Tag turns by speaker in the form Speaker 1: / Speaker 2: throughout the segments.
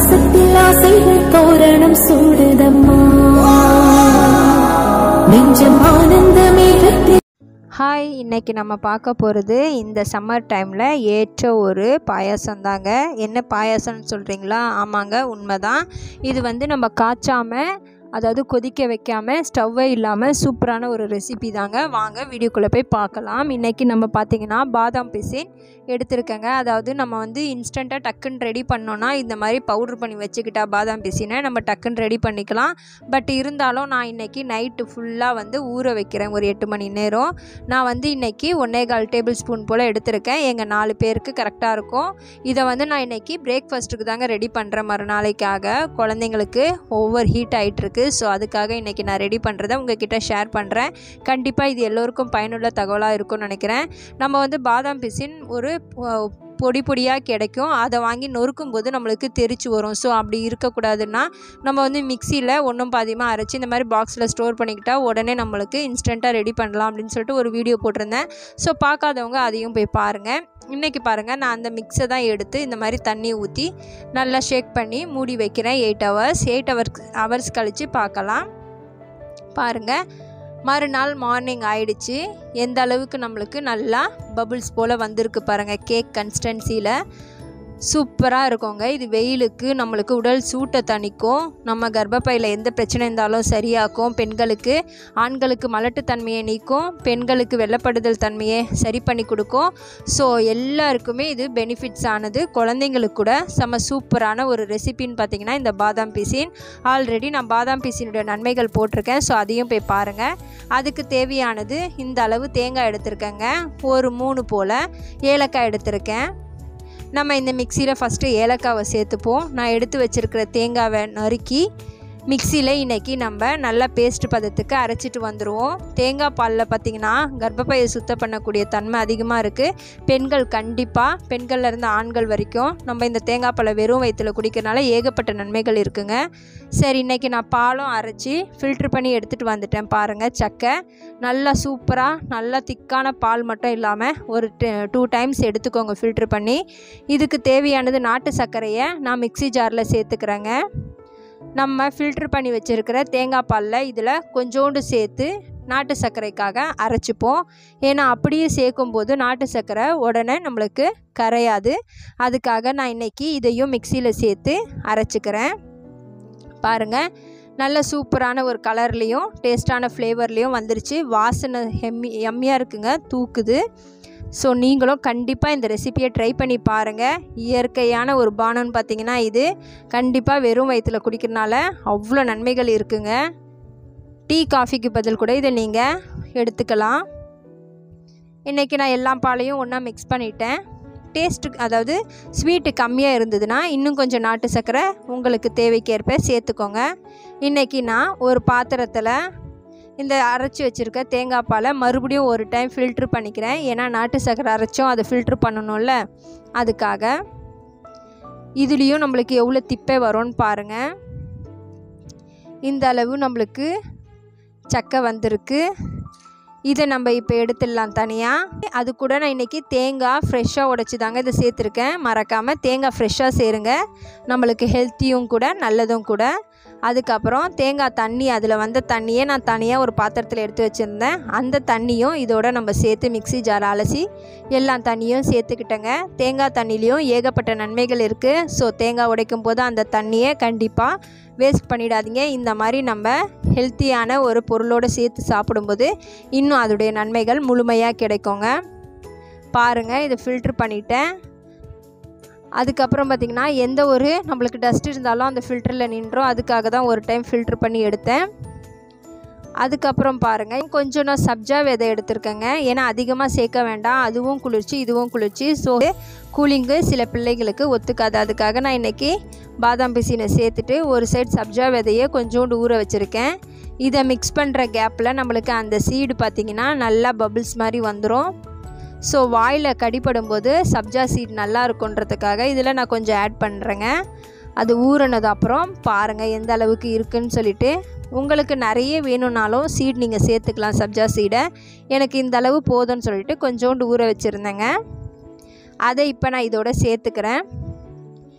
Speaker 1: வாசத்தில் ஆசைகள் தோரணம் சூடுதம்மா நெஞ்சம் ஆனந்த மேகத்தில்
Speaker 2: ஹாய் இன்னைக்கு நம்ம பார்க்க போகிறது இந்த சம்மர் டைமில் ஏற்ற ஒரு பாயாசம் தாங்க என்ன பாயாசம்னு சொல்கிறீங்களா ஆமாங்க உண்மைதான் இது வந்து நம்ம காய்ச்சாமல் அதாவது கொதிக்க வைக்காமல் ஸ்டவ்வே இல்லாமல் சூப்பரான ஒரு ரெசிபி தாங்க வாங்க வீடியோக்குள்ளே போய் பார்க்கலாம் இன்றைக்கி நம்ம பார்த்திங்கன்னா பாதாம் பிசின் எடுத்திருக்கேங்க அதாவது நம்ம வந்து இன்ஸ்டண்ட்டாக டக்குன்னு ரெடி பண்ணோன்னா இந்த மாதிரி பவுட்ரு பண்ணி வச்சுக்கிட்டா பாதாம் பிசினை நம்ம டக்குன்னு ரெடி பண்ணிக்கலாம் பட் இருந்தாலும் நான் இன்றைக்கி நைட்டு ஃபுல்லாக வந்து ஊற வைக்கிறேன் ஒரு எட்டு மணி நேரம் நான் வந்து இன்றைக்கி ஒன்றே கால் டேபிள் ஸ்பூன் போல் எடுத்திருக்கேன் எங்கள் நாலு பேருக்கு கரெக்டாக இருக்கும் இதை வந்து நான் இன்றைக்கி பிரேக்ஃபாஸ்ட்டுக்கு தாங்க ரெடி பண்ணுறேன் மறுநாளைக்காக குழந்தைங்களுக்கு ஓவர் ஹீட் ஆகிட்டுருக்கு ஸோ அதுக்காக இன்றைக்கி நான் ரெடி பண்ணுறதை உங்ககிட்ட ஷேர் பண்ணுறேன் கண்டிப்பாக இது எல்லோருக்கும் பயனுள்ள தகவலாக இருக்கும்னு நினைக்கிறேன் நம்ம வந்து பாதாம் பிசின் ஒரு அஹ், பொடி பொடியாக கிடைக்கும் அதை வாங்கி நொறுக்கும் போது நம்மளுக்கு தெரிச்சு வரும் ஸோ அப்படி இருக்கக்கூடாதுன்னா நம்ம வந்து மிக்சியில் ஒன்றும் பாதியமாக அரைச்சி இந்த மாதிரி பாக்ஸில் ஸ்டோர் பண்ணிக்கிட்டா உடனே நம்மளுக்கு இன்ஸ்டண்ட்டாக ரெடி பண்ணலாம் அப்படின்னு சொல்லிட்டு ஒரு வீடியோ போட்டிருந்தேன் ஸோ பார்க்காதவங்க அதையும் போய் பாருங்கள் இன்றைக்கி பாருங்கள் நான் அந்த மிக்ஸை தான் எடுத்து இந்த மாதிரி தண்ணி ஊற்றி நல்லா ஷேக் பண்ணி மூடி வைக்கிறேன் eight hours eight hours hours கழித்து பார்க்கலாம் பாருங்கள் மறுநாள் மார்னிங் ஆயிடுச்சு எந்த அளவுக்கு நம்மளுக்கு நல்லா பபுள்ஸ் போல் வந்திருக்கு பாருங்கள் கேக் கன்சிஸ்டன்சியில் சூப்பராக இருக்குங்க இது வெயிலுக்கு நம்மளுக்கு உடல் சூட்டை தணிக்கும் நம்ம கர்ப்பப்பையில் எந்த பிரச்சனை இருந்தாலும் சரியாக்கும் பெண்களுக்கு ஆண்களுக்கு மலட்டுத்தன்மையை நீக்கும் பெண்களுக்கு வெள்ளப்படுதல் தன்மையை சரி பண்ணி கொடுக்கும் ஸோ எல்லாருக்குமே இது பெனிஃபிட்ஸ் ஆனது குழந்தைங்களுக்கு கூட செம்ம சூப்பரான ஒரு ரெசிபின்னு பார்த்தீங்கன்னா இந்த பாதாம் பிசின் ஆல்ரெடி நான் பாதாம் பிசினுடைய நன்மைகள் போட்டிருக்கேன் ஸோ அதையும் போய் பாருங்கள் அதுக்கு தேவையானது இந்த அளவு தேங்காய் எடுத்திருக்கேங்க ஒரு மூணு போல் ஏலக்காய் எடுத்திருக்கேன் நம்ம இந்த மிக்சியில் ஃபஸ்ட்டு ஏலக்காவை சேர்த்துப்போம் நான் எடுத்து வச்சுருக்கிற தேங்காவை நறுக்கி மிக்சியில் இன்றைக்கி நம்ம நல்லா பேஸ்ட் பதத்துக்கு அரைச்சிட்டு வந்துடுவோம் தேங்காய் பாலில் பார்த்திங்கன்னா கர்ப்பப்பையை சுத்தம் பண்ணக்கூடிய தன்மை அதிகமாக இருக்குது பெண்கள் கண்டிப்பாக பெண்கள்ல இருந்து ஆண்கள் வரைக்கும் நம்ம இந்த தேங்காய் பாலை வெறும் வயிற்றில் குடிக்கிறனால ஏகப்பட்ட நன்மைகள் இருக்குங்க சரி இன்றைக்கி நான் பாலும் அரைச்சி ஃபில்ட்ரு பண்ணி எடுத்துகிட்டு வந்துட்டேன் பாருங்கள் சக்கை நல்லா சூப்பராக நல்லா திக்கான பால் மட்டும் இல்லாமல் ஒரு டூ டைம்ஸ் எடுத்துக்கோங்க ஃபில்ட்ரு பண்ணி இதுக்கு தேவையானது நாட்டு சர்க்கரையை நான் மிக்ஸி ஜாரில் சேர்த்துக்கிறேங்க நம்ம ஃபில்ட்ரு பண்ணி வச்சுருக்கிற தேங்காய் பாலில் இதில் கொஞ்சோண்டு சேர்த்து நாட்டு சர்க்கரைக்காக அரைச்சிப்போம் ஏன்னா அப்படியே சேர்க்கும்போது நாட்டு சர்க்கரை உடனே நம்மளுக்கு கரையாது அதுக்காக நான் இன்றைக்கி இதையும் மிக்சியில் சேர்த்து அரைச்சிக்கிறேன் பாருங்கள் நல்ல சூப்பரான ஒரு கலர்லேயும் டேஸ்டான ஃப்ளேவர்லேயும் வந்துருச்சு வாசனை ஹெம்மி எம்மியாக இருக்குங்க தூக்குது ஸோ நீங்களும் கண்டிப்பாக இந்த ரெசிபியை ட்ரை பண்ணி பாருங்கள் இயற்கையான ஒரு பானம்னு பார்த்தீங்கன்னா இது கண்டிப்பாக வெறும் வயிற்றில் குடிக்கிறனால அவ்வளோ நன்மைகள் இருக்குங்க டீ காஃபிக்கு பதில் கூட இதை நீங்கள் எடுத்துக்கலாம் இன்றைக்கி நான் எல்லா பாலையும் ஒன்றா மிக்ஸ் பண்ணிட்டேன் டேஸ்ட்டு அதாவது ஸ்வீட்டு கம்மியாக இருந்ததுன்னா இன்னும் கொஞ்சம் நாட்டு சர்க்கரை உங்களுக்கு தேவைக்கேற்ப சேர்த்துக்கோங்க இன்றைக்கி நான் ஒரு பாத்திரத்தில் இந்த அரைச்சி வச்சுருக்க தேங்காய் பாலை மறுபடியும் ஒரு டைம் ஃபில்ட்ரு பண்ணிக்கிறேன் ஏன்னா நாட்டு சர்க்கரை அரைச்சும் அதை ஃபில்ட்ரு பண்ணணும்ல அதுக்காக இதுலேயும் நம்மளுக்கு எவ்வளோ திப்பை வரும்னு பாருங்கள் இந்த அளவு நம்மளுக்கு சக்கை வந்திருக்கு இதை நம்ம இப்போ எடுத்துடலாம் தனியாக அது கூட நான் இன்றைக்கி தேங்காய் ஃப்ரெஷ்ஷாக உடச்சி தாங்க இதை சேர்த்துருக்கேன் மறக்காமல் தேங்காய் ஃப்ரெஷ்ஷாக சேருங்க நம்மளுக்கு ஹெல்த்தியும் கூட நல்லதும் கூட அதுக்கப்புறம் தேங்காய் தண்ணி அதில் வந்த தண்ணியை நான் தனியாக ஒரு பாத்திரத்தில் எடுத்து வச்சுருந்தேன் அந்த தண்ணியும் இதோட நம்ம சேர்த்து மிக்ஸி ஜார் அலசி எல்லா தண்ணியும் சேர்த்துக்கிட்டேங்க தேங்காய் தண்ணிலையும் ஏகப்பட்ட நன்மைகள் இருக்குது ஸோ தேங்காய் உடைக்கும் போது அந்த தண்ணியை கண்டிப்பாக வேஸ்ட் பண்ணிடாதீங்க இந்த மாதிரி நம்ம ஹெல்த்தியான ஒரு பொருளோடு சேர்த்து சாப்பிடும்போது இன்னும் அதோடைய நன்மைகள் முழுமையாக கிடைக்குங்க பாருங்கள் இதை ஃபில்ட்ரு பண்ணிட்டேன் அதுக்கப்புறம் பார்த்திங்கன்னா எந்த ஒரு நம்மளுக்கு டஸ்ட் இருந்தாலும் அந்த ஃபில்டரில் நின்றோம் அதுக்காக தான் ஒரு டைம் ஃபில்ட்ரு பண்ணி எடுத்தேன் அதுக்கப்புறம் பாருங்கள் கொஞ்சம் நான் சப்ஜா விதை எடுத்திருக்கேங்க ஏன்னா அதிகமாக சேர்க்க வேண்டாம் அதுவும் குளிர்ச்சி இதுவும் குளிர்ச்சி ஸோ கூலிங்கு சில பிள்ளைகளுக்கு ஒத்துக்காது அதுக்காக நான் இன்றைக்கி பாதாம் பிசினை சேர்த்துட்டு ஒரு சைடு சப்ஜா விதையை கொஞ்சோண்டு ஊற வச்சுருக்கேன் இதை மிக்ஸ் பண்ணுற கேப்பில் நம்மளுக்கு அந்த சீடு பார்த்திங்கன்னா நல்லா பபிள்ஸ் மாதிரி வந்துடும் ஸோ வாயில் கடிப்படும் போது சப்ஜா சீட் நல்லா இருக்குன்றதுக்காக இதில் நான் கொஞ்சம் ஆட் பண்ணுறேங்க அது ஊறினது அப்புறம் பாருங்கள் எந்த அளவுக்கு இருக்குன்னு சொல்லிட்டு உங்களுக்கு நிறைய வேணும்னாலும் சீட் நீங்கள் சேர்த்துக்கலாம் சப்ஜா சீடை எனக்கு இந்த அளவு போதும்னு சொல்லிட்டு கொஞ்சோண்டு ஊற வச்சுருந்தேங்க அதை இப்போ நான் இதோட சேர்த்துக்கிறேன்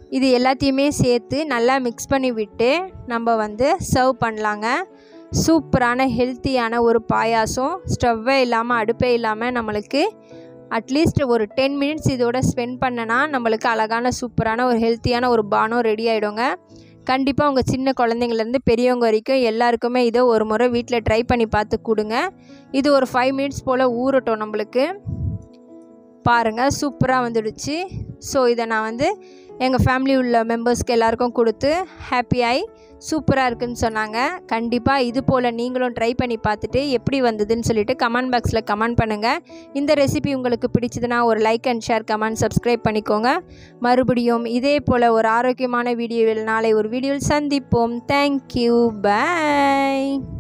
Speaker 2: இது எல்லாத்தையுமே சேர்த்து நல்லா மிக்ஸ் பண்ணி விட்டு நம்ம வந்து சர்வ் பண்ணலாங்க சூப்பரான ஹெல்த்தியான ஒரு பாயாசம் ஸ்டவ்வே இல்லாமல் அடுப்பே இல்லாமல் நம்மளுக்கு அட்லீஸ்ட் ஒரு டென் மினிட்ஸ் இதோட ஸ்பெண்ட் பண்ணனா நம்மளுக்கு அழகான சூப்பரான ஒரு ஹெல்த்தியான ஒரு பானம் ரெடி ஆகிடுங்க கண்டிப்பாக உங்கள் சின்ன குழந்தைங்கள்லேருந்து பெரியவங்க வரைக்கும் எல்லாருக்குமே இதை ஒரு முறை வீட்டில் ட்ரை பண்ணி பார்த்து கொடுங்க இது ஒரு ஃபைவ் மினிட்ஸ் போல் ஊறட்டும் நம்மளுக்கு பாருங்கள் சூப்பராக வந்துடுச்சு ஸோ இதை நான் வந்து எங்கள் ஃபேமிலி உள்ள மெம்பர்ஸ்க்கு எல்லாருக்கும் கொடுத்து ஹாப்பியாகி சூப்பராக இருக்குன்னு சொன்னாங்க கண்டிப்பாக இது போல் நீங்களும் ட்ரை பண்ணி பார்த்துட்டு எப்படி வந்ததுன்னு சொல்லிட்டு கமெண்ட் பாக்ஸில் கமெண்ட் பண்ணுங்கள் இந்த ரெசிபி உங்களுக்கு பிடிச்சதுன்னா ஒரு like and share comment subscribe பண்ணிக்கோங்க மறுபடியும் இதே போல் ஒரு ஆரோக்கியமான வீடியோவில் நாளை ஒரு வீடியோவில் சந்திப்போம் தேங்க்யூ பாய்